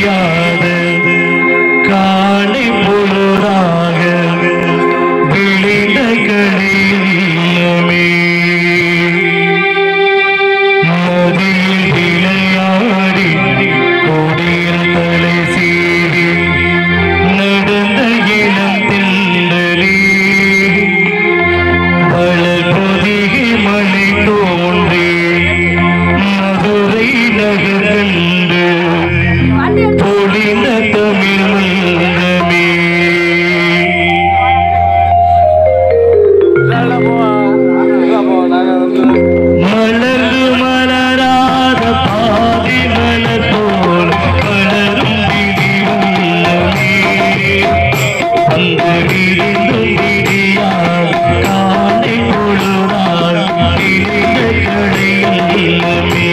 விடியாத காலை பொழுதாக விழிந்த கடையிலுமே நதியில் விளையாடி கொடியில் தலை சீவி நடந்த இளம் திண்டலி வளர் பொதிகை மலை தோன்றி மதுரை நகர் கண்டு பொழிந்த தமிழ் மன்றமே மலர்ந்து மலராத பாதி மலர் போல் மலரும் விழியுள்ளமே அந்த விரிந்தும் விரியால் காலை பொழுதால் விரிந்த கடையுள்ளமே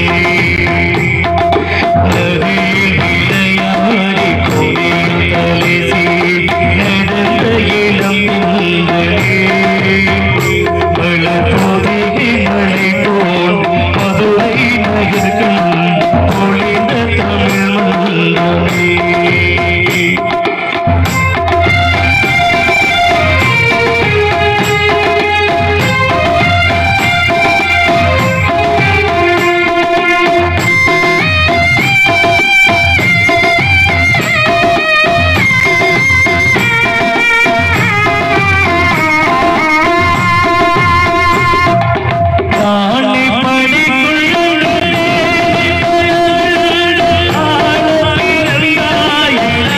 நதியில் விளையாடி கோயில் தலை சீவி நடந்த இளம் குந்தலே மலர்பொதிகை மலை போல் மதுரை நகர்கள் பொழிந்த தமிழ் மன்றமே தாண்டி படிக்குள்ளே ஆள பிறந்தாயடா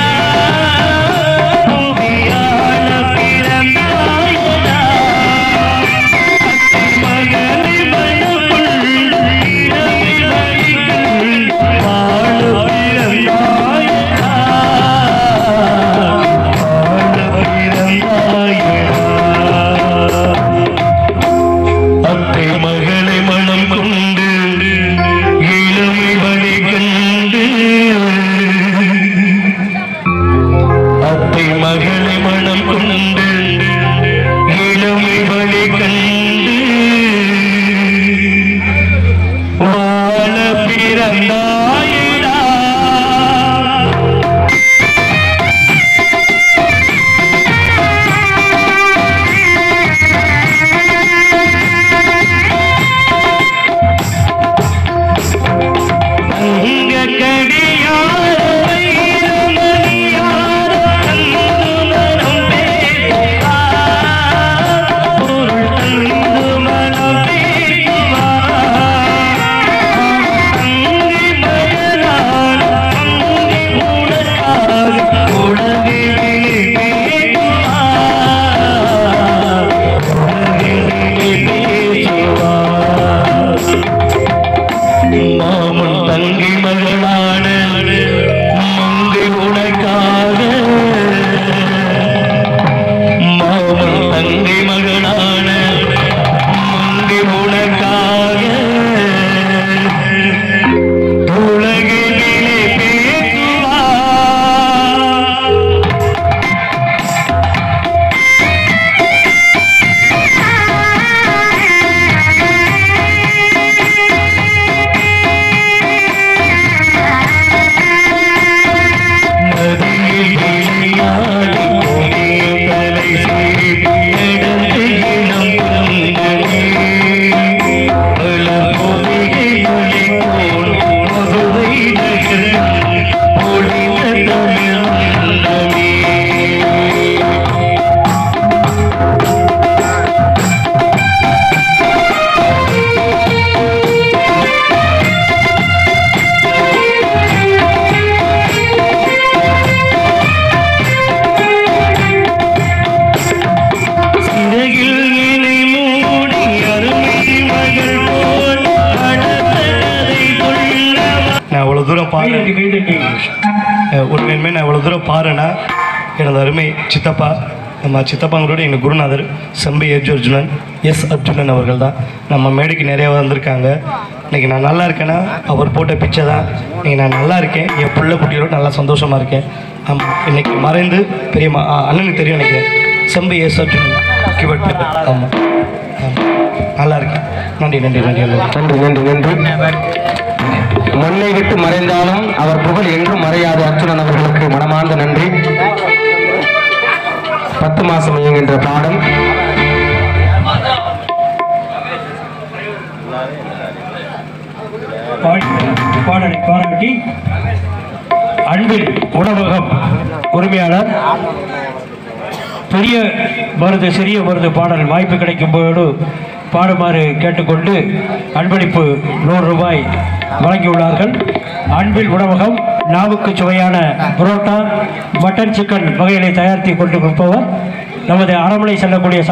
புவியாள பிறந்தாயடா மகனை மனக்குள் இரவில் வழிக்குள் வாழ பிறந்தாயடா வாழ பிறந்தாயடா அத்தை மகளை மனம் கொண்டு இளமை வழி கண்டு அத்தை மகளை மனம் கொண்டு இளமை வழி கண்டு வாழ பிறந்தாயிடா அங்க கடியார வைரமணியார தந்துமனம் பேசுவார். பொருள் தந்துமனம் பேசுவார். அங்கி மயலால் அங்கி உனக்காக உலகிலே பேசுவார். உலகிலே பேசுவார் மாமன் தங்கி மகளான மங்கை உனக்காக மாமன் தங்கை மகளான மங்கை உனக்காக உலகிலே பேசுவார் நதியில் விளையாடி கோயில் தலை சீவி நடந்து இனம் தந்தனே. பல பொதிகை மொழி போல் மதுரை நகர் பொழிந்த தமிழ் மன்றமே. சிறையில் என்னை மூடி அருமை மகள் போல் அடர்ந்த கதை கொள்ளவா. நான் அவ்வளோ தூரம் பாரு உண்மையுமே நான் இவ்வளோ தூரம் பாருன்னா எனது அருமை சித்தப்பா நம்ம சித்தப்பாங்களோட எங்கள் குருநாதர் செம்பை எஜ் அர்ஜுனன் எஸ் அர்ஜுனன் அவர்கள் தான் நம்ம மேடைக்கு நிறைய வந்திருக்காங்க இன்னைக்கு நான் நல்லா இருக்கேன்னா அவர் போட்ட பிச்சை தான் இன்னைக்கு நான் நல்லா இருக்கேன் என் பிள்ளை குட்டியோட நல்லா சந்தோஷமாக இருக்கேன் ஆமாம் இன்னைக்கு மறைந்து பெரியம்மா ஆ, அண்ணனுக்கு தெரியும் நினைக்கிறேன் செம்பை எஸ் அர்ஜுனன் கிவட் ஆமாம் ஆமாம் நல்லா இருக்கேன் நன்றி நன்றி நன்றி எல்லோரும் நன்றி நன்றி நன்றி மண்ணை விட்டு மறைந்தாலும் அவர் புகழ் என்றும் மறையாது அர்ச்சுனன் அவர்களுக்கு மனமார்ந்த நன்றி பத்து மாசம் இயங்குகின்ற பாடல் பாடி பாடலை பாராட்டி அன்பில் உணவகம் உரிமையாளர் பெரிய மருது சிறிய மருது பாடல் வாய்ப்பு கிடைக்கும் போது பாடுமாறு கேட்டுக்கொண்டு அன்பளிப்பு நூறு ரூபாய் வழங்கியுள்ளார்கள் அன்பில் உணவகம் நாவுக்கு சுவையான புரோட்டா மட்டன் சிக்கன் வகைகளை தயாரித்து கொண்டு கொடுப்பவர் நமது அரண்மனை செல்லக்கூடிய